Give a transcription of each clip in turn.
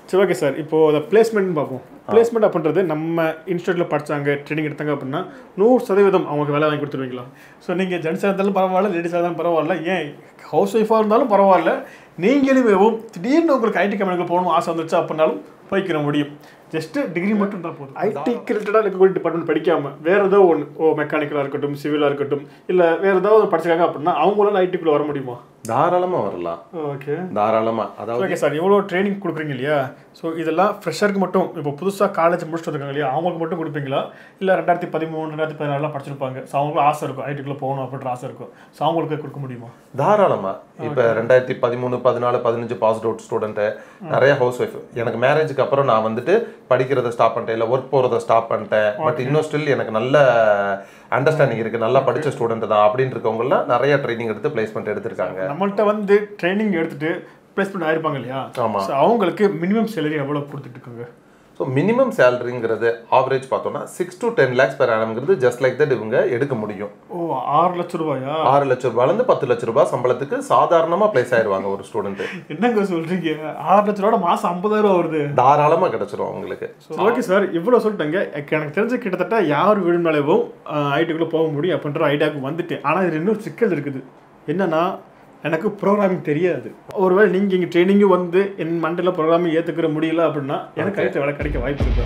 சரி okay sir இப்போ அந்த பிளேஸ்மெண்ட் பார்ப்போம் பிளேஸ்மெண்ட் அப்படின்றது நம்ம இன்ஸ்டியூட்டில் படிச்சாங்க ட்ரைனிங் எடுத்தாங்க அப்படின்னா நூறு சதவீதம் அவங்களுக்கு வேலை வாங்கி கொடுத்துருவீங்களா ஸோ நீங்கள் ஜென்ஸாக இருந்தாலும் பரவாயில்ல லேடிஸாக இருந்தாலும் பரவாயில்ல ஏன் ஹவுஸ் ஒய்ஃபாக இருந்தாலும் பரவாயில்ல நீங்களும் திடீர்னு உங்களுக்கு ஐடி கம்பெனிக்கு போகணும் ஆசை வந்துச்சு அப்படின்னாலும் போய்க்கிற முடியும் ஜஸ்ட் டிகிரி மட்டும் தான் போதும் ஐடி ரிலேட்டடாக இருக்கக்கூடிய டிபார்ட்மெண்ட் படிக்காம வேற ஏதோ ஒன்று ஓ மெக்கானிக்கலாக இருக்கட்டும் சிவிலாக இருக்கட்டும் இல்லை வேற ஏதாவது படிச்சிருக்காங்க அப்படின்னா அவங்களால ஐடிக்குள்ளே வர முடியுமா தாராளமா வரலாம் ஓகே தாராளமா அதாவது ஓகே சார் இவ்வளோ ட்ரைனிங் கொடுக்குறீங்க இல்லையா ஸோ இதெல்லாம் ஃப்ரெஷருக்கு மட்டும் இப்போ புதுசாக காலேஜ் முடிச்சுட்டு இருக்காங்க இல்லையா அவங்களுக்கு மட்டும் கொடுப்பீங்களா இல்லை ரெண்டாயிரத்தி பதிமூணு ரெண்டாயிரத்தி பதினாலாம் படிச்சிருப்பாங்க ஸோ அவங்களும் ஆசை இருக்கும் ஐடிக்குள்ளே போகணும் அப்படின்ற ஆசை இருக்கும் ஸோ அவங்களுக்கு கொடுக்க முடியுமா தாராளமா இப்ப ரெண்டாயிரத்தி பதிமூணு பதினாலு பதினஞ்சு பாஸ் அவுட் ஸ்டூடெண்ட் நிறைய ஹவுஸ் ஒய்ஃப் எனக்கு மேரேஜுக்கு அப்புறம் நான் வந்துட்டு படிக்கிறத ஸ்டாப் பண்ணிட்டேன் இல்ல ஒர்க் போறத ஸ்டாப் பண்ணிட்டேன் பட் இன்னும் ஸ்டில் எனக்கு நல்ல அண்டர்ஸ்டாண்டிங் இருக்கு நல்லா படிச்ச ஸ்டூடெண்ட் தான் அப்படின்னு இருக்கவங்கலாம் நிறைய ட்ரைனிங் எடுத்து பிளேஸ்மெண்ட் எடுத்திருக்காங்க நம்மள்ட்ட வந்து ட்ரைனிங் எடுத்துட்டு பிளேஸ்மெண்ட் ஆயிருப்பாங்க இல்லையா ஆமா. ஸோ அவங்களுக்கு மினிமம் சேலரி எவ்வளோ கொடுத்துட்டு இருக்காங்க ஸோ மினிமம் சேலரிங்கிறது ஆவரேஜ் பார்த்தோம்னா six to ten lakhs per ஆனம்ங்கிறது ஜஸ்ட் லைக் தட் இவங்க எடுக்க முடியும் ஓ ஆறு லட்ச ரூபாயா ஆறு லட்சம் ரூபாயிலேருந்து பத்து லட்ச ரூபாய் சம்பளத்துக்கு சாதாரணமா பிளேஸ் ஆயிருவாங்க ஒரு ஸ்டூடெண்ட் என்னங்க சொல்றீங்க ஆறு லட்ச ரூபா மாசம் ஐம்பதாயிரம் வருது தாராளமா கிடைச்சிரும் அவங்களுக்கு ஓகே சார் இவ்வளோ சொல்லிட்டேங்க எனக்கு தெரிஞ்ச கிட்டத்தட்ட யார் விரும்பினாலேவும் ஐடிக்குள்ளே போக முடியும் அப்படின்ற ஐடியாவுக்கு வந்துட்டேன் ஆனால் இது இன்னொரு சிக்கல் இருக்குது என்னன்னா எனக்கு ப்ரோக்ராமிங் தெரியாது ஒருவேளை நீங்கள் இங்கே ட்ரைனிங்கு வந்து என் மண்டல ப்ரோக்ராமிங் ஏற்றுக்கிற முடியல அப்படின்னா எனக்கு அடுத்த வேலை கிடைக்க வாய்ப்பு இருக்கு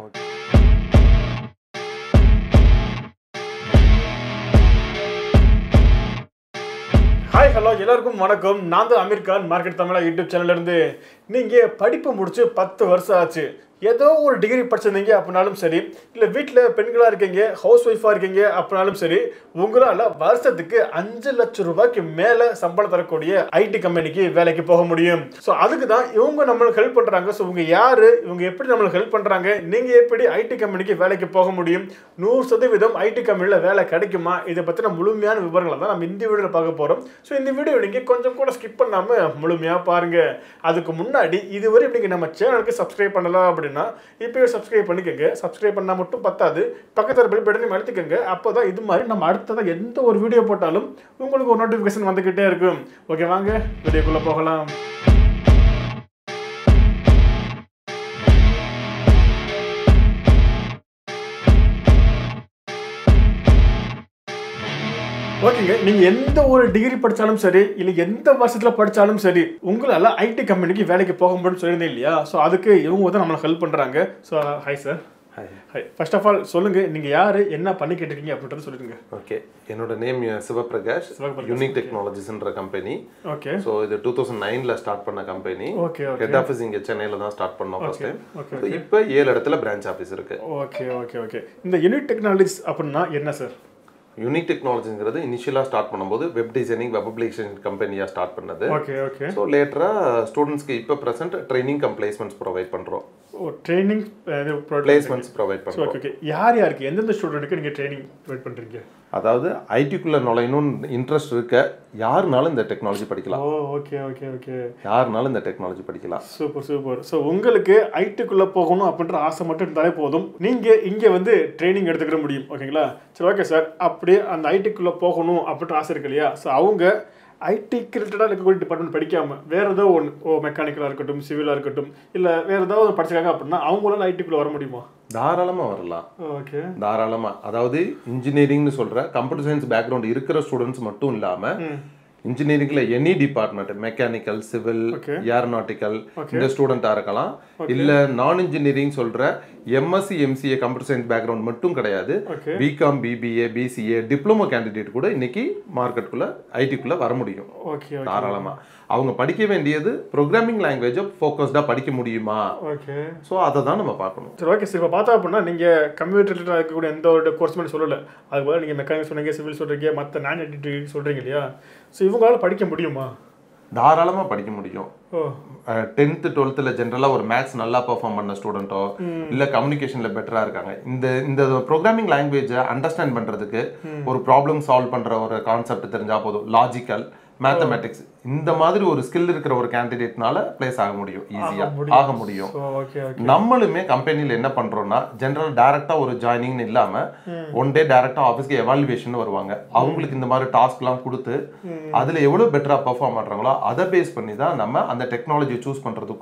ஹாய் ஹலோ எல்லாருக்கும் வணக்கம் நான் தான் அமீர் கான் மார்க்கெட் தமிழா யூடியூப் சேனல்ல இருந்து நீங்கள் படிப்பு முடிச்சு பத்து வருஷம் ஆச்சு ஏதோ ஒரு டிகிரி படிச்சிருந்தீங்க அப்படின்னாலும் சரி இல்லை வீட்டில் பெண்களாக இருக்கீங்க ஹவுஸ் ஒய்ஃபாக இருக்கீங்க அப்படின்னாலும் சரி உங்களால் வருஷத்துக்கு அஞ்சு லட்சம் ரூபாய்க்கு மேலே சம்பளம் தரக்கூடிய ஐடி கம்பெனிக்கு வேலைக்கு போக முடியும் ஸோ அதுக்கு தான் இவங்க நம்மளுக்கு ஹெல்ப் பண்ணுறாங்க ஸோ இவங்க யார் இவங்க எப்படி நம்மளுக்கு ஹெல்ப் பண்ணுறாங்க நீங்கள் எப்படி ஐடி கம்பெனிக்கு வேலைக்கு போக முடியும் நூறு சதவீதம் ஐடி கம்பெனியில் வேலை கிடைக்குமா இதை பற்றின முழுமையான விவரங்களை தான் நம்ம இந்த வீடியோவில் பார்க்க போகிறோம் ஸோ இந்த வீடியோ நீங்கள் கொஞ்சம் கூட ஸ்கிப் பண்ணாமல் முழுமையாக பாருங்கள் அதுக்கு முன்னாடி இதுவரை நீங்கள் நம்ம சேனலுக்கு சப்ஸ்கிரைப் பண்ணலாம் அப்படின்னா இப்போயே சப்ஸ்கிரைப் பண்ணிக்கோங்க சப்ஸ்கிரைப் பண்ணால் மட்டும் பத்தாது பக்கத்தில் பெல் பட்டனையும் அழுத்திக்கோங்க அப்போ தான் இது மாதிரி நம்ம அடுத்ததாக எந்த ஒரு வீடியோ போட்டாலும் உங்களுக்கு ஒரு நோட்டிஃபிகேஷன் வந்துக்கிட்டே இருக்கும் ஓகே வாங்க வீடியோக்குள்ளே போகலாம் ஓகேங்க நீங்க எந்த ஒரு டிகிரி படிச்சாலும் சரி இல்ல எந்த வருஷத்துல படிச்சாலும் சரி உங்களால ஐடி கம்பெனிக்கு வேலைக்கு போக முடியும்னு சொல்லியிருந்தேன் இல்லையா ஸோ அதுக்கு இவங்க தான் நம்மளை ஹெல்ப் பண்றாங்க so hi sir hi first of all சொல்லுங்க நீங்க யாரு என்ன பண்ணிக்கிட்டு இருக்கீங்க அப்படின்றத சொல்லிடுங்க ஓகே என்னோட நேம் சிவபிரகாஷ் சிவபிரகாஷ், யூனிக் டெக்னாலஜிஸ்ன்ற கம்பெனி ஓகே ஸோ இது டூ தௌசண்ட் நைன்ல ஸ்டார்ட் பண்ண company okay okay head office இங்க சென்னையில தான் ஸ்டார்ட் பண்ணோம் ஃபர்ஸ்ட் டைம் ஓகே இப்போ ஏழு இடத்துல பிரான்ச் ஆஃபீஸ் இருக்கு ஓகே ஓகே ஓகே இந்த யூனிட் டெக்னாலஜிஸ் அப்படின்னா என்ன சார் யூனிக் டெக்னாலஜிங்கிறது இனிஷியலாக ஸ்டார்ட் பண்ணும்போது வெப் டிசைனிங் வெப் அப்ளிகேஷன் கம்பெனியாக ஸ்டார்ட் பண்ணது ஓகே ஓகே ஸோ லேட்டராக ஸ்டூடெண்ட்ஸ்க்கு இப்போ present training cum placements provide பண்ணுறோம் ஓ ட்ரைனிங் பிளேஸ்மெண்ட்ஸ் ப்ரொவைட் பண்ணுறோம் ஓகே ஓகே யார் யாருக்கு எந்தெந்த ஸ்டூடெண்ட்டுக்கு நீங்க ட்ரைனிங் ப்ரொவைட் பண்றீங்க அதாவது ஐடிக்குள்ளே நுழையணும்னு இன்ட்ரெஸ்ட் இருக்க யாருனாலும் இந்த டெக்னாலஜி படிக்கலாம் ஓ ஓகே ஓகே ஓகே யாருனாலும் இந்த டெக்னாலஜி படிக்கலாம் சூப்பர் சூப்பர் ஸோ உங்களுக்கு ஐடிக்குள்ளே போகணும் அப்படின்ற ஆசை மட்டும் இருந்தாலே போதும் நீங்கள் இங்கே வந்து ட்ரைனிங் எடுத்துக்கிற முடியும் ஓகேங்களா சரி ஓகே சார் அப்படியே அந்த ஐடிக்குள்ளே போகணும் அப்படின்ற ஆசை இருக்கு இல்லையா ஸோ அவங்க ஐடிக்கு ரிலேட்டடாக இருக்கக்கூடிய டிபார்ட்மெண்ட் படிக்காமல் வேறு ஏதோ ஒன்று ஓ மெக்கானிக்கலாக இருக்கட்டும் சிவிலாக இருக்கட்டும் இல்லை வேறு ஏதாவது ஒன்று படிச்சிருக்காங்க அப்படின்னா அவங்களால ஐடிக்குள்ளே வர முடியுமா தாராளமாக வரலாம் ஓகே தாராளமாக அதாவது இன்ஜினியரிங்னு சொல்கிற கம்ப்யூட்டர் சயின்ஸ் பேக்ரவுண்ட் இருக்கிற ஸ்டூடெண்ட்ஸ் மட்டும் இல்லாமல் இன்ஜினியரிங்ல any department mechanical civil Okay. Aeronautical இந்த ஸ்டூடெண்டா இருக்கலாம் இல்ல நான் இன்ஜினியரிங் சொல்ற MSc MCA computer science background மட்டும் கிடையாது okay BCom BBA BCA diploma candidate கூட இன்னைக்கு மார்க்கெட்டுக்குள்ள ஐடிக்குள்ள வர முடியும் ஓகே ஓகே தாராளமா அவங்க படிக்க வேண்டியது ப்ரோக்ராமிங் லாங்குவேஜை ஃபோக்கஸ்டாக படிக்க முடியுமா ஓகே ஸோ அதை தான் நம்ம பார்க்கணும் சரி ஓகே சார் இப்போ பார்த்தா அப்படின்னா நீங்கள் கம்ப்யூட்டர் ரிலேட்டடாக இருக்கக்கூடிய எந்த ஒரு கோர்ஸ் மட்டும் சொல்லலை அது போல் நீங்கள் மெக்கானிக் சொன்னீங்க சிவில் சொல்கிறீங்க மற்ற நான் ஐடி சொல்கிறீங்க இல்லையா ஸோ இவங்களால படிக்க முடியுமா தாராளமாக படிக்க முடியும் ஓ டென்த்து டுவெல்த்தில் ஜென்ரலாக ஒரு மேத்ஸ் நல்லா பெர்ஃபார்ம் பண்ண ஸ்டூடெண்ட்டோ இல்லை கம்யூனிகேஷனில் பெட்டராக இருக்காங்க இந்த இந்த ப்ரோக்ராமிங் லாங்குவேஜை அண்டர்ஸ்டாண்ட் பண்ணுறதுக்கு ஒரு ப்ராப்ளம் சால்வ் பண்ணுற ஒரு கான்செப்ட் தெரிஞ்சால் போதும் லாஜிக்கல் மேத்தமெட்டிக்ஸ் இந்த மாதிரி ஒரு ஸ்கில் இருக்கிற ஒரு கேண்டிடேட்னால பிளேஸ் ஆக முடியும் ஈஸியாக ஆக முடியும் ஸோ ஓகே ஓகே நம்மளுமே கம்பெனியில் என்ன பண்றோம்னா ஜெனரல் டைரக்டா ஒரு ஜாயினிங்னு இல்லாம ஒன் டே டைரக்டா ஆஃபீஸ்க்கு எவாலுவேஷன் வருவாங்க அவங்களுக்கு இந்த மாதிரி டாஸ்க்லாம் கொடுத்து அதுல எவ்வளவு பெட்டரா பெர்ஃபார்ம் பண்றாங்களோ அதை பேஸ் பண்ணி தான் நம்ம அந்த டெக்னாலஜியை சூஸ் பண்றதுக்கும்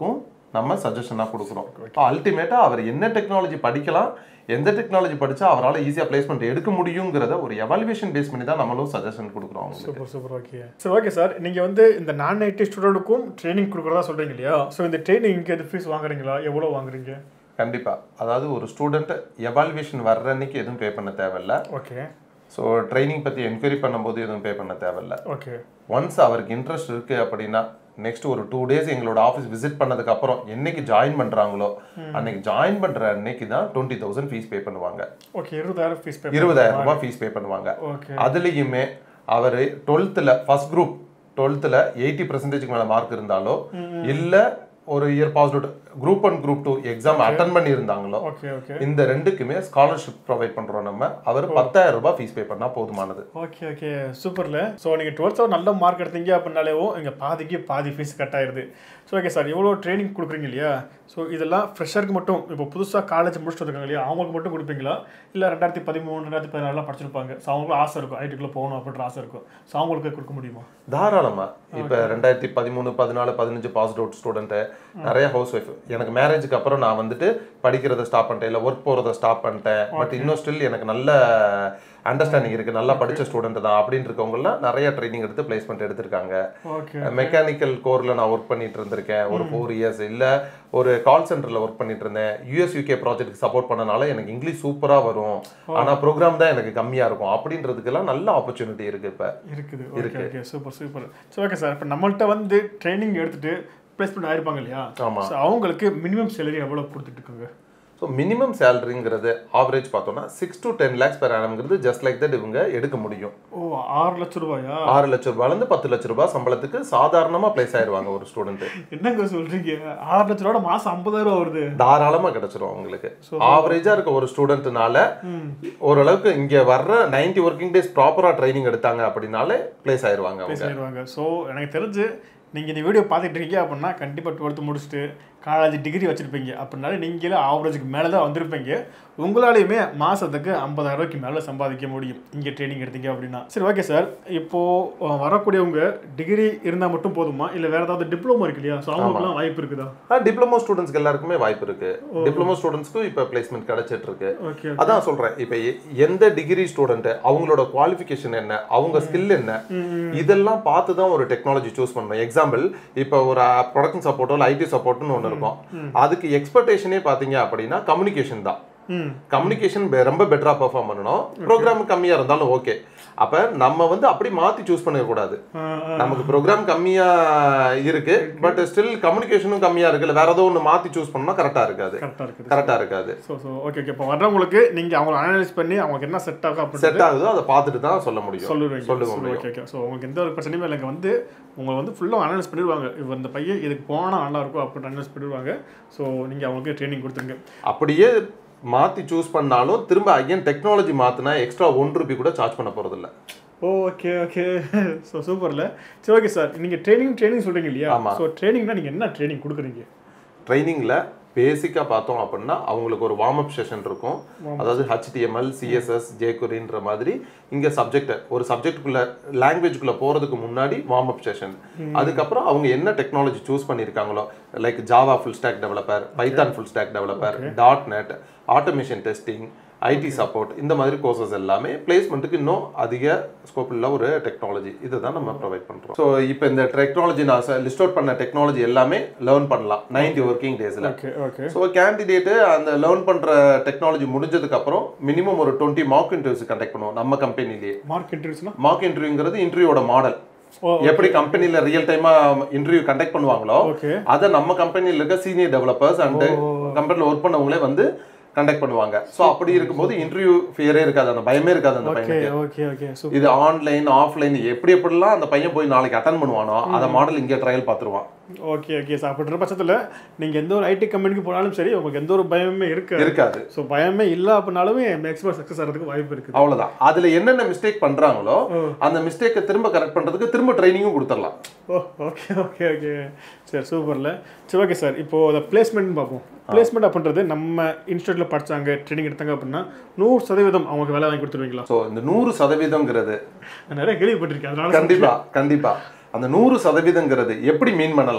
நம்ம சஜஷனாக கொடுக்குறோம் அல்டிமேட்டாக அவர் என்ன டெக்னாலஜி படிக்கலாம் எந்த டெக்னாலஜி படிச்சா அவரால் ஈஸியாக பிளேஸ்மெண்ட் எடுக்க முடியுங்கிறத ஒரு எவாலுவேஷன் பேஸ் பண்ணி தான் நம்மளும் சஜஷன் கொடுக்குறோம் அவங்களுக்கு சூப்பர் சூப்பர் ஓகே சரி ஓகே சார் நீங்கள் வந்து இந்த நான் ஐடி ஸ்டூடெண்ட்டுக்கும் ட்ரைனிங் கொடுக்குறதா சொல்கிறீங்க இல்லையா ஸோ இந்த ட்ரைனிங்க்கு எது ஃபீஸ் வாங்குறீங்களா எவ்வளோ வாங்குறீங்க கண்டிப்பா அதாவது ஒரு ஸ்டூடெண்ட் எவாலுவேஷன் வர்ற அன்னைக்கு எதுவும் பே பண்ண தேவையில்ல ஓகே ஸோ ட்ரைனிங் பற்றி என்கொயரி பண்ணும்போது எதுவும் பே பண்ண தேவையில்ல ஓகே ஒன்ஸ் அவருக்கு இன்ட்ரெஸ்ட் இருக்கு அப்படின்னா நெக்ஸ்ட் ஒரு டூ டேஸ் எங்களோட ஆஃபீஸ் விசிட் பண்ணதுக்கு அப்புறம் என்னைக்கு ஜாயின் பண்றாங்களோ அன்னைக்கு ஜாயின் பண்ற அன்னைக்கு தான் டுவெண்ட்டி தௌசண்ட் ஃபீஸ் பே பண்ணுவாங்க ஓகே இருபதாயிரம் ஃபீஸ் பே இருபதாயிரம் ரூபாய் ஃபீஸ் பே பண்ணுவாங்க ஓகே அதுலேயுமே அவர் டுவெல்த்தில் ஃபர்ஸ்ட் குரூப் டுவெல்த்தில் எயிட்டி பர்சன்டேஜ்க்கு மேலே மார்க் இருந்தாலோ இல்லை ஒரு year pass out group one group two exam attend பண்ணி இருந்தாங்களோ ஓகே ஓகே இந்த ரெண்டுக்குமே ஸ்காலர்ஷிப் ப்ரொவைட் பண்றோம் நம்ம அவர் பத்தாயிரம் ரூபாய் ஃபீஸ் பே பண்ணா போதுமானது ஓகே ஓகே சூப்பர்ல ஸோ நீங்கள் டுவெல்த்தில் நல்ல மார்க் எடுத்தீங்க அப்படின்னாலேவும் இங்கே பாதிக்கு பாதி ஃபீஸ் கட் ஆயிருது ஸோ ஓகே சார் இவ்வளோ ட்ரைனிங் கொடுக்குறீங்க இல்லையா ஸோ இதெல்லாம் ஃப்ரெஷருக்கு மட்டும் இப்போ புதுசாக காலேஜ் முடிச்சுட்டு இருக்காங்க இல்லையா அவங்களுக்கு மட்டும் கொடுப்பீங்களா இல்லை ரெண்டாயிரத்தி பதிமூணு ரெண்டாயிரத்தி பதினாலாம் படிச்சிருப்பாங்க ஸோ அவங்களுக்கு ஆசை இருக்கும் ஐடிக்குள்ளே போகணும் அப்படின்ற ஆசை இருக்கும் ஸோ அவங்களுக்கு கொடுக்க முடியுமா தாராளமா இப்ப ரெண்டாயிரத்தி பதிமூணு பதினாலு பதினஞ்சு பாஸ் அவுட் ஸ்டூடெண்ட் நிறைய ஹவுஸ் ஒய்ஃப் எனக்கு மேரேஜுக்கு அப்புறம் நான் வந்துட்டு படிக்கிறத ஸ்டாப் பண்ணிட்டேன் இல்லை ஒர்க் போறத ஸ்டாப் பண்ணிட்டேன் பட் இன்னும் ஸ்டில் எனக்கு நல்ல அண்டர்ஸ்டாண்டிங் இருக்கு நல்லா படிச்ச ஸ்டூடெண்ட் தான் அப்படின்னு இருக்கவங்கலாம் நிறைய ட்ரைனிங் எடுத்து பிளேஸ்மெண்ட் எடுத்திருக்காங்க ஓகே மெக்கானிக்கல் கோர்ல நான் ஒர்க் பண்ணிட்டு இருந்திருக்கேன் ஒரு ஃபோர் இயர்ஸ் இல்ல ஒரு கால் சென்டர்ல ஒர்க் பண்ணிட்டு இருந்தேன் யூஎஸ் யூகே ப்ராஜெக்ட் சப்போர்ட் பண்ணனால எனக்கு இங்கிலீஷ் சூப்பரா வரும் ஆனா ப்ரோக்ராம் தான் எனக்கு கம்மியா இருக்கும் அப்படின்றதுக்கெல்லாம் நல்ல ஆப்பர்ச்சுனிட்டி இருக்கு இப்ப இருக்குது okay okay super super so okay sir இப்போ நம்மள்ட்ட வந்து ட்ரைனிங் எடுத்துட்டு பிளேஸ்மெண்ட் ஆயிருப்பாங்க இல்லையா ஆமா. ஸோ அவங்களுக்கு மினிமம் சேலரி எவ்வளோ கொடுத்துட்டு இருக்காங்க ஸோ மினிமம் சேலரிங்கிறது ஆவரேஜ் பார்த்தோம்னா six to ten lakhs per ஆனம்ங்கிறது ஜஸ்ட் லைக் தட் இவங்க எடுக்க முடியும் ஓ ஆறு லட்சம் ரூபாயா ஆறு லட்சம் ரூபாயிலேருந்து பத்து லட்சம் ரூபாய் சம்பளத்துக்கு சாதாரணமா பிளேஸ் ஆயிருவாங்க ஒரு ஸ்டூடெண்ட் என்னங்க சொல்றீங்க ஆறு லட்ச ரூபா மாசம் ஐம்பதாயிரம் வருது தாராளமா கிடைச்சிரும் அவங்களுக்கு ஆவரேஜா இருக்க ஒரு ஸ்டூடெண்ட்னால ஓரளவுக்கு இங்க வர்ற 90 ஒர்க்கிங் டேஸ் ப்ராப்பரா ட்ரைனிங் எடுத்தாங்க அப்படின்னாலே பிளேஸ் ஆயிருவாங்க அவங்க பேசிடுவாங்க ஸோ எனக்கு தெரிஞ்சு நீங்கள் இந்த வீடியோ பார்த்துட்டு இருக்கீங்க அப்படின்னா கண்டிப்பாக டுவெல்த்து முடிச்சுட்டு காலேஜ் டிகிரி வச்சுருப்பீங்க அப்படின்னாலே நீங்களே ஆவரேஜுக்கு மேலே தான் வந்திருப்பீங்க உங்களாலையுமே மாதத்துக்கு ஐம்பதாயிரம் ரூபாய்க்கு மேலே சம்பாதிக்க முடியும் இங்கே ட்ரைனிங் எடுத்தீங்க அப்படின்னா சரி ஓகே சார் இப்போது வரக்கூடியவங்க டிகிரி இருந்தால் மட்டும் போதுமா இல்லை வேறு ஏதாவது டிப்ளமோ இருக்கு இல்லையா ஸோ அவங்களுக்குலாம் வாய்ப்பு இருக்குதா டிப்ளமோ ஸ்டூடெண்ட்ஸ்க்கு எல்லாருக்குமே வாய்ப்பு இருக்கு டிப்ளமோ ஸ்டூடெண்ட்ஸ்க்கும் இப்போ பிளேஸ்மெண்ட் கிடைச்சிட்டு இருக்கு ஓகே அதான் சொல்றேன் இப்ப எ- எந்த டிகிரி ஸ்டூடெண்ட் அவங்களோட குவாலிஃபிகேஷன் என்ன அவங்க ஸ்கில் என்ன இதெல்லாம் பார்த்து தான் ஒரு டெக்னாலஜி சூஸ் பண்ணணும் எக்ஸாம்பிள் இப்போ ஒரு ப்ரொடக்ஷன் சப்போர்ட்டோ இல்லை ஐடி சப்போர்ட்னு ஒன்று இருக்கும் அதுக்கு எக்ஸ்பெக்டேஷனே பார்த்தீங்க அப்படின்னா கம்யூனிகேஷன் தான் ம் கம்யூனிகேஷன் ரொம்ப பெட்டரா பெர்ஃபார்ம் பண்ணணும் ப்ரோக்ராம் கம்மியா இருந்தாலும் ஓகே அப்ப நம்ம வந்து அப்படி மாத்தி சூஸ் பண்ண கூடாது ஆ, ஆ. நமக்கு ப்ரோக்ராம் கம்மியா இருக்கு பட் ஸ்டில் கம்யூனிகேஷனும் கம்மியா இருக்குல்ல வேற ஏதோ ஒன்று மாத்தி சூஸ் பண்ணா கரெக்டா இருக்காது கரெக்டாக இருக்குது கரெக்டா இருக்காது ஸோ ஸோ ஓகே ஓகே இப்போ வர்றவங்களுக்கு நீங்கள் அவங்கள அனலைஸ் பண்ணி அவங்களுக்கு என்ன செட் ஆகும் அப்படின்னு செட் ஆகுதோ அதை பார்த்துட்டு தான் சொல்ல முடியும் சொல்லுவீங்க சொல்லுங்க சரி, முடியும் ஓகே ஓகே ஸோ உங்களுக்கு எந்த ஒரு பிரச்சனையும் இல்லைங்க வந்து உங்களை வந்து ஃபுல்லாக அனலைஸ் பண்ணிடுவாங்க இவர் இந்த பையன் இதுக்கு போனால் நல்லா இருக்கும் அப்படின்னு அனலைஸ் பண்ணிடுவாங்க ஸோ நீங்கள் அவங்களுக்கு ட்ரைனிங் கொடுத்துருங்க அப்படியே மாத்தி சூஸ் பண்ணாலும் திரும்ப அகைன் டெக்னாலஜி மாத்தினா எக்ஸ்ட்ரா ஒன் ரூபி கூட சார்ஜ் பண்ண போறது இல்ல ஓகே ஓகே ஸோ சூப்பரில் சரி ஓகே சார் நீங்கள் ட்ரைனிங் ட்ரைனிங் சொல்கிறீங்க இல்லையா ஆமா. ஸோ ட்ரைனிங்னா நீங்கள் என்ன ட்ரைனிங் கொடுக்குறீங்க ட்ரைனிங்ல பேசிக்காக பார்த்தோம் அப்படின்னா அவங்களுக்கு ஒரு வார்ம் அப் செஷன் இருக்கும் அதாவது ஹெச்டிஎம்எல் சிஎஸ்எஸ் ஜேகுரின்ற மாதிரி இங்க சப்ஜெக்ட் ஒரு சப்ஜெக்ட்டுக்குள்ள லாங்குவேஜ்குள்ள போறதுக்கு முன்னாடி வார்ம் அப் செஷன் அதுக்கப்புறம் அவங்க என்ன டெக்னாலஜி சூஸ் பண்ணியிருக்காங்களோ like Java full stack developer Python full stack developer dot net automation testing IT support இந்த மாதிரி கோர்சஸ் எல்லாமே பிளேஸ்மெண்ட்டுக்கு இன்னும் அதிக ஸ்கோப் உள்ள ஒரு டெக்னாலஜி இதுதான் நம்ம ப்ரொவைட் பண்றோம் ஸோ இப்போ இந்த டெக்னாலஜி நான் லிஸ்ட் அவுட் பண்ண டெக்னாலஜி எல்லாமே லேர்ன் பண்ணலாம் 90 ஒர்க்கிங் டேஸ்ல ஓகே ஓகே ஸோ கேண்டிடேட்டு அந்த லேர்ன் பண்ற டெக்னாலஜி முடிஞ்சதுக்கு அப்புறம் மினிமம் ஒரு டுவெண்ட்டி மார்க் இன்டர்வியூஸ் கண்டக்ட் பண்ணுவோம் நம்ம கம்பெனிலேயே மார்க் இன்ட்ரடியூஸ்னா மார்க் இன்டர்வியூங்கிறது இன்டர்வியூட மாடல் ஓ எப்படி கம்பெனில ரியல் டைமா இன்டர்வியூ கண்டக்ட் பண்ணுவாங்களோ ஓகே அதை நம்ம கம்பெனில இருக்க சீனியர் டெவலப்பர்ஸ் அண்ட் கம்பெனில ஒர்க் பண்ணவங்களே வந்து கண்டக்ட் பண்ணுவாங்க ஸோ அப்படி இருக்கும்போது இன்டர்வியூ ஃபியரே இருக்காது அந்த பயமே இருக்காது அந்த ஓகே பையனுக்கு ஓகே ஓகே சூப்பர் இது ஆன்லைன் ஆஃப்லைன் எப்படி எப்படிலாம் அந்த பையன் போய் நாளைக்கு அட்டன் பண்ணுவானோ அந்த மாடல் இங்கே ட்ரையல் பார்த்துருவான் ஓகே ஓகே சார் அப்படின்ற பட்சத்தில் நீங்கள் எந்த ஒரு ஐடி கம்பெனிக்கு போனாலும் சரி உங்களுக்கு எந்த ஒரு பயமே இருக்காது இருக்காது ஸோ பயமே இல்லை அப்படின்னாலுமே மேக்ஸிமம் சக்ஸஸ் ஆகிறதுக்கு வாய்ப்பு இருக்குது அவ்வளவுதான் அதுல என்னென்ன மிஸ்டேக் பண்றாங்களோ அந்த மிஸ்டேக்கை திரும்ப கரெக்ட் பண்றதுக்கு திரும்ப ட்ரைனிங்கும் கொடுத்துடலாம் ஓ ஓகே ஓகே ஓகே சரி சூப்பரில் சரி ஓகே சார் இப்போ அதை பிளேஸ்மெண்ட் பார்ப்போம் பிளேஸ்மெண்ட் அப்படின்றது நம்ம இன்ஸ்டியூட்டில் படிச்சாங்க ட்ரைனிங் எடுத்தாங்க அப்படின்னா நூறு சதவீதம் அவங்களுக்கு வேலை வாங்கி கொடுத்துருவீங்களா ஸோ இந்த நூறு சதவீதங்கிறது நான் நிறைய கேள்விப்பட்டிருக்கேன் அதனால கண்டிப்பா கண்டிப்பா அந்த நூறு சதவீதங்கிறது எப்படி மீன் பண்ணலாம்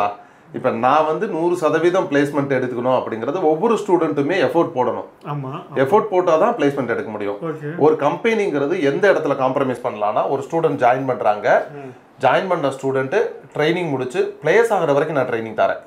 இப்போ நான் வந்து நூறு சதவீதம் பிளேஸ்மெண்ட் எடுத்துக்கணும் அப்படிங்கிறது ஒவ்வொரு ஸ்டூடெண்ட்டுமே எஃபோர்ட் போடணும் ஆமா எஃபோர்ட் போட்டால் தான் பிளேஸ்மெண்ட் எடுக்க முடியும் ஓகே ஒரு கம்பெனிங்கிறது எந்த இடத்துல காம்ப்ரமைஸ் பண்ணலாம்னா ஒரு ஸ்டூடெண்ட் ஜாயின் பண்றாங்க ஜாயின் பண்ண ஸ்டூடெண்ட் ட்ரைனிங் முடிச்சு பிளேஸ் ஆகிற வரைக்கும் நான் ட்ரைனிங் தரேன்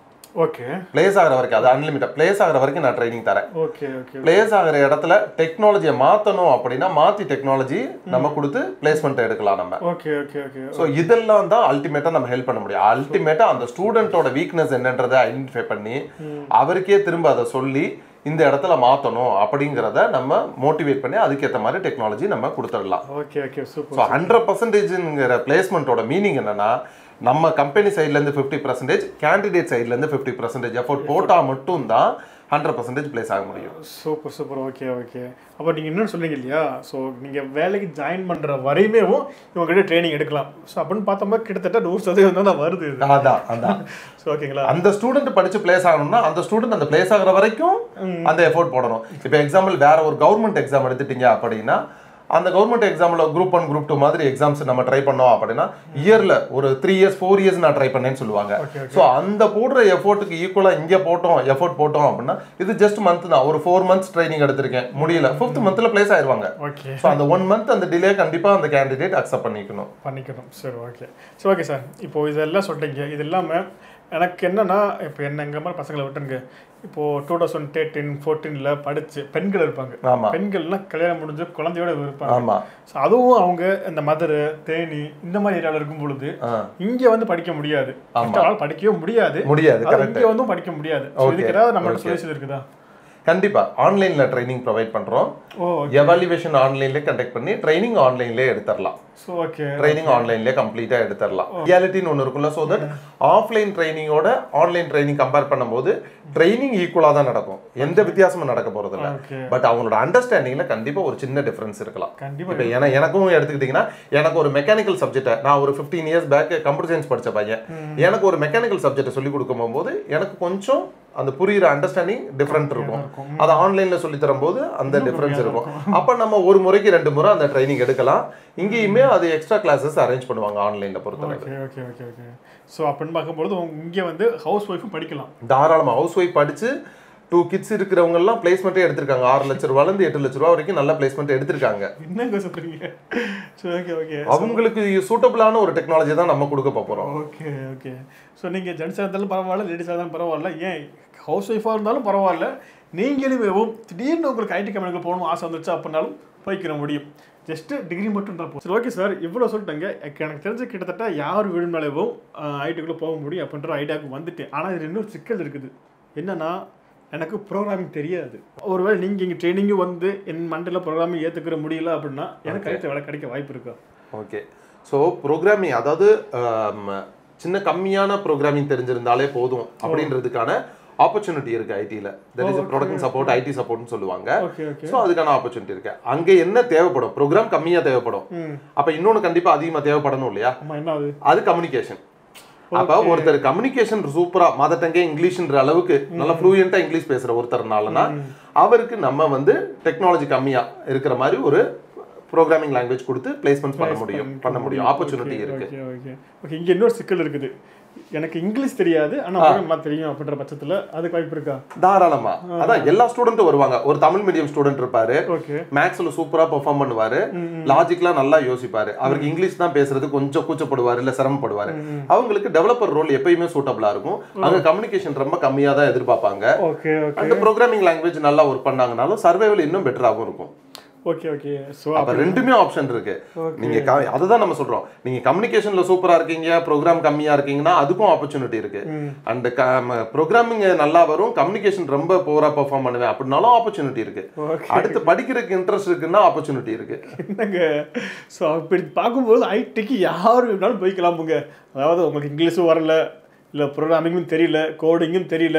ஓகே பிளேஸ் ஆகிற வரைக்கும் அது அன்லிமிட்டட் பிளேஸ் ஆகிற வரைக்கும் நான் ட்ரைனிங் தரேன் ஓகே ஓகே பிளேஸ் ஆகிற இடத்துல டெக்னாலஜியை மாற்றணும் அப்படின்னா மாற்றி டெக்னாலஜி நம்ம கொடுத்து பிளேஸ்மெண்ட் எடுக்கலாம் நம்ம ஓகே ஓகே ஓகே ஸோ இதெல்லாம் தான் அல்டிமேட்டாக நம்ம ஹெல்ப் பண்ண முடியும் அல்டிமேட்டாக அந்த ஸ்டூடெண்ட்டோட வீக்னஸ் என்னன்றதை ஐடென்டிஃபை பண்ணி அவருக்கே திரும்ப அதை சொல்லி இந்த இடத்துல மாற்றணும் அப்படிங்கிறத நம்ம மோட்டிவேட் பண்ணி அதுக்கேற்ற மாதிரி டெக்னாலஜி நம்ம கொடுத்துடலாம் okay okay super so hundred பர்சன்டேஜ்ங்கிற பிளேஸ்மெண்ட்டோட மீனிங் என்னன்னா நம்ம கம்பெனி சைட்லேருந்து ஃபிஃப்டி பர்சன்டேஜ் கேண்டிடேட் சைட்லேருந்து ஃபிஃப்டி பர்சன்டேஜ் எஃபோர்ட் போட்டால் மட்டும்தான் ஹண்ட்ரட் பர்சன்டேஜ் பிளேஸ் ஆக முடியும் சூப்பர் சூப்பர் ஓகே ஓகே அப்போ நீங்கள் இன்னொன்று சொன்னீங்க இல்லையா ஸோ நீங்கள் வேலைக்கு ஜாயின் பண்ணுற வரையுமேவும் இவங்ககிட்ட ட்ரைனிங் எடுக்கலாம் ஸோ அப்படின்னு பார்த்தோம்னா கிட்டத்தட்ட நூறு சதவீதம் தான் வருது இது அதான் அதான் ஸோ ஓகேங்களா அந்த ஸ்டூடெண்ட் படிச்சு பிளேஸ் ஆகணும்னா அந்த ஸ்டூடெண்ட் அந்த பிளேஸ் ஆகுற வரைக்கும் அந்த எஃபோர்ட் போடணும் இப்போ எக்ஸாம்பிள் வேற ஒரு கவர்மெண்ட் எக்ஸாம் எடுத்துட்டீங்க அப்படின்னா அந்த கவர்மெண்ட் எக்ஸாமில் குரூப் ஒன் குரூப் டூ மாதிரி எக்ஸாம்ஸ் நம்ம ட்ரை பண்ணோம் அப்படின்னா இயரில் ஒரு த்ரீ இயர்ஸ் ஃபோர் இயர்ஸ் நான் ட்ரை பண்ணேன்னு சொல்லுவாங்க Okay, ஸோ அந்த போடுற எஃபோர்ட்டுக்கு ஈக்குவலாக இங்கே போட்டோம் எஃபோர்ட் போட்டோம் அப்படின்னா இது ஜஸ்ட் மந்த் தான் ஒரு ஃபோர் மந்த்ஸ் ட்ரைனிங் எடுத்திருக்கேன் முடியல ஃபிஃப்த் மந்த்தில் பிளேஸ் ஆயிருவாங்க ஓகே ஸோ அந்த ஒன் மந்த் அந்த டிலே கண்டிப்பாக அந்த கேண்டிடேட் அக்செப்ட் பண்ணிக்கணும் பண்ணிக்கணும் சரி ஓகே சரி ஓகே சார் இப்போ இதெல்லாம் சொல்லிட்டீங்க இது இல்லாமல் எனக்கு என்னன்னா இப்போ என்ன எங்கள் மாதிரி பசங்களை விட்டுருங்க இப்போது டூ தௌசண்ட் தேர்ட்டின் ஃபோர்டீனில் படித்து பெண்கள் இருப்பாங்க ஆமா பெண்கள்லாம் கல்யாணம் முடிஞ்சு குழந்தையோட இருப்பாங்க ஆமா ஸோ அதுவும் அவங்க இந்த மதுரை தேனி இந்த மாதிரி ஏரியாவில் இருக்கும் பொழுது ஆ இங்கே வந்து படிக்க முடியாது அவங்களால படிக்கவே முடியாது முடியாது அது கரெக்ட் இங்கே வந்து படிக்க முடியாது So, Okay, இதுக்கு ஏதாவது நம்மளோட okay. சொல்யூஷன் இருக்குதா கண்டிப்பா ஆன்லைன்ல ட்ரைனிங் ப்ரொவைட் பண்றோம் ஓ எவாலுவேஷன் ஆன்லைன்ல கண்டக்ட் பண்ணி ட்ரைனிங் ஆன்லைன்லயே எடுத்துடலாம் ஸோ ஓகே ட்ரைனிங் ஆன்லைன்லயே கம்ப்ளீட்டா எடுத்துடலாம் ரியாலிட்டின்னு ஒன்று இருக்குல்ல ஸோ தட் ஆஃப்லைன் ட்ரைனிங்கோட ஆன்லைன் ட்ரைனிங் கம்பேர் பண்ணும்போது ட்ரைனிங் ஈக்குவலாக தான் நடக்கும் எந்த வித்தியாசமும் நடக்க போறது இல்ல ஓகே பட் அவங்களோட அண்டர்ஸ்டாண்டிங்ல கண்டிப்பா ஒரு சின்ன டிஃபரன்ஸ் இருக்கலாம் கண்டிப்பாக இப்போ என எனக்கும் எடுத்துக்கிட்டிங்கன்னா எனக்கு ஒரு மெக்கானிக்கல் சப்ஜெக்ட்டை நான் ஒரு fifteen years back computer science படிச்ச பையன் எனக்கு ஒரு மெக்கானிக்கல் சப்ஜெக்ட்டை சொல்லி கொடுக்கும் போது எனக்கு கொஞ்சம் அந்த புரியுற அண்டர்ஸ்டாண்டிங் டிஃப்ரெண்ட் இருக்கும் இருக்கும் அதை ஆன்லைன்ல சொல்லி தரும்போது அந்த டிஃபரன்ஸ் இருக்கும் அப்ப நம்ம ஒரு முறைக்கு ரெண்டு முறை அந்த ட்ரைனிங் எடுக்கலாம் இங்கேயுமே அது எக்ஸ்ட்ரா கிளாஸஸ் அரேஞ்ச் பண்ணுவாங்க ஆன்லைன்ல பொறுத்தவரை okay okay okay okay so அப்படின்னு பார்க்கும்பொழுது இங்கே வந்து ஹவுஸ் ஒய்ஃபும் படிக்கலாம் தாராளமா ஹவுஸ் ஒய்ஃப் படிச்சு டூ கிட்ஸ் இருக்கிறவங்க எல்லாம் பிளேஸ்மெண்ட்டே எடுத்திருக்காங்க ஆறு லட்ச ரூபால இருந்து எட்டு லட்ச ரூபா வரைக்கும் நல்ல பிளேஸ்மெண்ட் எடுத்திருக்காங்க என்னங்க சொல்றீங்க சரி ஓகே ஓகே அவங்களுக்கு சூட்டபிளான ஒரு டெக்னாலஜி தான் நம்ம கொடுக்க போறோம் ஓகே ஓகே ஸோ நீங்கள் ஜென்ஸாக இருந்தாலும் பரவாயில்ல லேடிஸாக இருந்தாலும் பரவாயில்ல ஏன் ஹவுஸ் ஒய்ஃபாக இருந்தாலும் பரவாயில்ல நீங்களும் திடீர்னு உங்களுக்கு ஐடி கம்பெனிக்கு போகணும் ஆசை வந்துச்சு அப்படின்னாலும் போய்க்கிற முடியும் ஜஸ்ட்டு டிகிரி மட்டும் தான் சரி ஓகே சார் இவ்வளோ சொல்லிட்டேங்க எனக்கு எனக்கு தெரிஞ்ச கிட்டத்தட்ட யார் விரும்பினாலேவும் ஐடிக்குள்ளே போக முடியும் அப்படின்ற ஐடியாவுக்கு வந்துட்டேன் ஆனால் இது இன்னும் சிக்கல் இருக்குது என்னன்னா எனக்கு ப்ரோக்ராமிங் தெரியாது ஒருவேளை நீங்கள் இங்கே ட்ரைனிங்கும் வந்து என் மண்டல ப்ரோக்ராமிங் ஏற்றுக்கிற முடியல அப்படின்னா எனக்கு அடுத்த வேலை கிடைக்க வாய்ப்பு இருக்கா ஓகே ஸோ ப்ரோக்ராமிங் அதாவது ஆம், சின்ன கம்மியான ப்ரோக்ராமிங் தெரிஞ்சிருந்தாலே போதும் அப்படின்றதுக்கான ஆப்பர்ச்சுனிட்டி இருக்கு ஐடியில் that is production support IT சப்போர்ட்னு சொல்லுவாங்க ஓகே ஓகே ஸோ அதுக்கான ஆப்பர்ச்சுனிட்டி இருக்கு அங்கே என்ன தேவைப்படும் ப்ரோக்ராம் கம்மியாக தேவைப்படும் ம் அப்போ இன்னொன்று கண்டிப்பாக அதிகமாக தேவைப்படணும் இல்லையா ஆமாம் என்ன அது அது கம்யூனிகேஷன் அப்ப ஒருத்தர் கம்யூனிகேஷன் சூப்பரா மதர் டங்கே இங்கிலீஷ்ன்ற அளவுக்கு நல்லா ஃப்ளூயண்டா இங்கிலீஷ் பேசுற ஒருத்தர்னாலனா அவருக்கு நம்ம வந்து டெக்னாலஜி கம்மியா இருக்கிற மாதிரி ஒரு ப்ரோக்ராமிங் லாங்குவேஜ் கொடுத்து பிளேஸ்மெண்ட் பண்ண முடியும் பண்ண முடியும் ஆப்பர்ச்சுனிட்டி இருக்கு ஓகே ஓகே ஓகே இங்க இன்னொரு சிக்கல் இருக்குது எனக்கு இங்கிலீஷ் தெரியாது ஆனா ப்ரோக்ராம் தெரியும் அப்படின்ற பட்சத்துல அதுக்கு வாய்ப்பு இருக்கா தாராளமா அதான் எல்லா ஸ்டூடெண்ட்டும் வருவாங்க ஒரு தமிழ் மீடியம் ஸ்டூடெண்ட் இருப்பாரு ஓகே மேக்ஸ்ல சூப்பரா பெர்ஃபார்ம் பண்ணுவாரு லாஜிக்லாம் நல்லா யோசிப்பாரு அவருக்கு இங்கிலீஷ் தான் பேசுறது கொஞ்சம் கூச்சப்படுவாரு இல்ல சிரமப்படுவாரு அவங்களுக்கு டெவலப்பர் ரோல் எப்பயுமே சூட்டபிளா இருக்கும் அங்க கம்யூனிகேஷன் ரொம்ப கம்மியா தான் எதிர்பார்ப்பாங்க ஓகே ஓகே அந்த ப்ரோக்ராமிங் லாங்குவேஜ் நல்லா ஒர்க் பண்ணாங்கனாலும் சர்வைவல் இன்னும் பெட்டராகவும் இருக்கும் ஓகே ஓகே ஸோ அப்ப ரெண்டுமே ஆப்ஷன் இருக்கு நீங்க க- அதுதான் நம்ம சொல்றோம் நீங்க கம்யூனிகேஷன்ல சூப்பரா இருக்கீங்க ப்ரோக்ராம் கம்மியா இருக்கீங்கன்னா அதுக்கும் ஆப்பர்ச்சுனிட்டி இருக்கு அண்ட் ப்ரோக்ராமிங் நல்லா வரும் கம்யூனிகேஷன் ரொம்ப போரா பெர்ஃபார்ம் பண்ணுவேன் அப்படின்னாலும் ஆப்பர்ச்சுனிட்டி இருக்கு ஓகே அடுத்து படிக்கிறதுக்கு இன்ட்ரெஸ்ட் இருக்குன்னா ஆப்பர்ச்சுனிட்டி இருக்கு என்னங்க ஸோ அப்படி பார்க்கும்போது ஐடிக்கு யார் வேணாலும் போய்க்கலாமுங்க அதாவது உங்களுக்கு இங்கிலீஷும் வரல இல்லை ப்ரோக்ராமிங்கும் தெரியல கோடிங்கும் தெரியல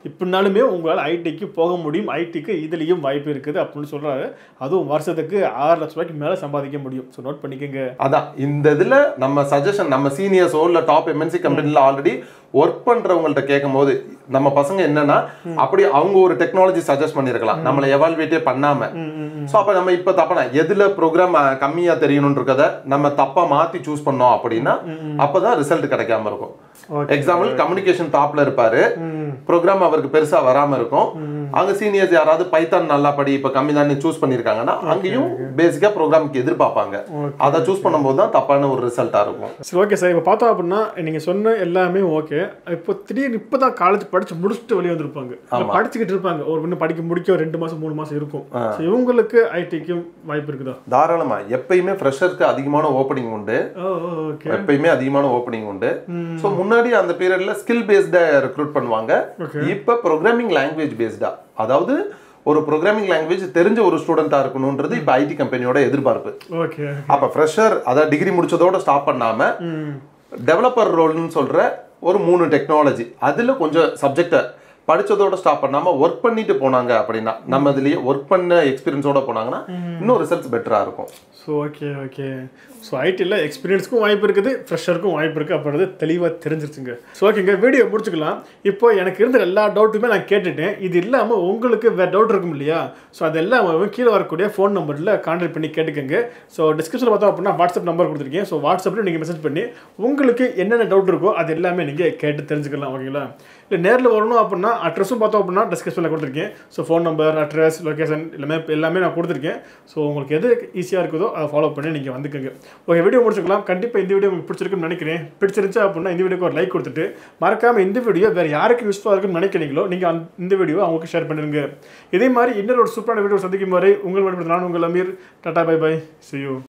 இப்படினாலுமே உங்களால் ஐடிக்கு போக முடியும் ஐடிக்கு இதுலேயும் வாய்ப்பு இருக்குது அப்படின்னு சொல்கிறாரு அதுவும் வருஷத்துக்கு ஆறு லட்ச ரூபாய்க்கு மேலே சம்பாதிக்க முடியும் ஸோ நோட் பண்ணிக்கோங்க அதான் இந்த இதுல நம்ம சஜஷன் நம்ம சீனியர்ஸோ இல்ல டாப் எம்என்சி கம்பெனில ஆல்ரெடி ஒர்க் பண்றவங்கள்ட்ட கேட்கும் போது நம்ம பசங்க என்னன்னா அப்படி அவங்க ஒரு டெக்னாலஜி சஜஸ்ட் பண்ணிருக்கலாம் நம்மளை எவால்வேட்டே பண்ணாம சோ அப்ப நம்ம இப்ப தப்பனா எதுல ப்ரோக்ராம் கம்மியா தெரியணும்ன்றத நம்ம தப்பா மாத்தி சூஸ் பண்ணோம் அப்படின்னா அப்பதான் ரிசல்ட் கிடைக்காம இருக்கும் ஓகே எக்ஸாம்பிள் கம்யூனிகேஷன் டாப்ல இருப்பாரு ப்ரோக்ராம் அவருக்கு பெருசா வராம இருக்கும் அங்க சீனியர்ஸ் யாராவது பைத்தான் நல்லா படி இப்ப கம்மி தான் சூஸ் பண்ணிருக்காங்கன்னா அங்கேயும் பேசிக்கா ப்ரோக்ராமுக்கு எதிர்பார்ப்பாங்க அதை சூஸ் பண்ணும்போது தான் தப்பான ஒரு ரிசல்ட்டா இருக்கும் சரி ஓகே சார் இப்போ பார்த்தோம் அப்படின்னா நீங்கள் சொன்ன எல்லாமே ஓகே இப்போ திடீர்னு இப்போ தான் காலேஜ் படித்து முடிச்சுட்டு வெளியே வந்திருப்பாங்க இல்ல படிச்சுக்கிட்டு இருப்பாங்க ஒரு இன்னும் படிக்க முடிக்க ஒரு ரெண்டு மாதம் மூணு மாதம் இருக்கும் So, இவங்களுக்கு ஐடிக்கும் வாய்ப்பு இருக்குதா தாராளமா எப்பயுமே ஃப்ரெஷருக்கு அதிகமான ஓப்பனிங் உண்டு ஓ ஓகே எப்பயுமே அதிகமான ஓப்பனிங் உண்டு ஸோ முன்னாடி அந்த பீரியட்ல ஸ்கில் பேஸ்டா ரெக்ரூட் பண்ணுவாங்க இப்ப ப்ரோக்ராமிங் லாங்குவேஜ் பேஸ்டா அதாவது ஒரு ப்ரோக்ராமிங் லாங்குவேஜ் தெரிஞ்ச ஒரு ஸ்டூடெண்டா இருக்கணும்ன்றது இப்ப ஐடி கம்பெனியோட எதிர்பார்ப்பு ஓகே அப்ப ஃப்ரெஷர் அதாவது டிகிரி முடிச்சதோட ஸ்டாப் பண்ணாம டெவலப்பர் ரோல்னு சொல்ற ஒரு மூணு டெக்னாலஜி அதுல கொஞ்சம் சப்ஜெக்டை படிச்சதோட ஸ்டாப் பண்ணாம ஒர்க் பண்ணிட்டு போனாங்க அப்படின்னா நம்ம இதுலயே ஒர்க் பண்ண எக்ஸ்பீரியன்ஸோட போனாங்கன்னா இன்னும் ரிசல்ட்ஸ் பெட்டரா இருக்கும் ஸோ ஓகே ஓகே ஸோ ஐடியில் எக்ஸ்பீரியன்ஸ்க்கும் வாய்ப்பு இருக்குது ஃப்ரெஷருக்கும் வாய்ப்பு இருக்குது அப்படின்றது தெளிவாக தெரிஞ்சிருச்சுங்க ஸோ ஓகேங்க வீடியோ முடிச்சுக்கலாம் இப்போ எனக்கு இருந்த எல்லா டவுட்டுமே நான் கேட்டுட்டேன் இது இல்லாமல் உங்களுக்கு வேறு டவுட் இருக்கும் இல்லையா ஸோ அது எல்லாம் கீழே வரக்கூடிய ஃபோன் நம்பரில் கான்டாக்ட் பண்ணி கேட்டுக்கோங்க ஸோ டிஸ்கிரிப்ஷனில் பார்த்தோம் அப்படின்னா வாட்ஸ்அப் நம்பர் கொடுத்துருக்கேன் ஸோ வாட்ஸ்அப்பில் நீங்கள் மெசேஜ் பண்ணி உங்களுக்கு என்னென்ன டவுட் இருக்கோ அது எல்லாமே நீங்கள் கேட்டு தெரிஞ்சுக்கலாம் ஓகேங்களா இல்லை நேரில் வரணும் அப்படின்னா அட்ரஸும் பார்த்தோம் அப்படின்னா டிஸ்கிரிப்ஷனில் கொடுத்துருக்கேன் so phone number address location எல்லாமே எல்லாமே நான் கொடுத்துருக்கேன் ஸோ உங்களுக்கு எது ஈஸியாக இருக்குதோ அதை ஃபாலோ பண்ணி நீங்கள் வந்துக்கோங்க ஓகே வீடியோ முடிச்சுக்கலாம் கண்டிப்பாக இந்த வீடியோ உங்களுக்கு பிடிச்சிருக்குன்னு நினைக்கிறேன் பிடிச்சிருந்துச்சு அப்படின்னா இந்த வீடியோக்கு ஒரு லைக் கொடுத்துட்டு மறக்காமல் இந்த வீடியோ வேறு யாருக்கு யூஸ்ஃபுல்லாக இருக்குன்னு நினைக்கிறீங்களோ நீங்கள் அந்த இந்த வீடியோ அவங்களுக்கு ஷேர் பண்ணிடுங்க இதே மாதிரி இன்னொரு ஒரு சூப்பரான வீடியோ சந்திக்கும் வரை உங்கள் மட்டும் நான் உங்கள் Ameer tata bye bye see you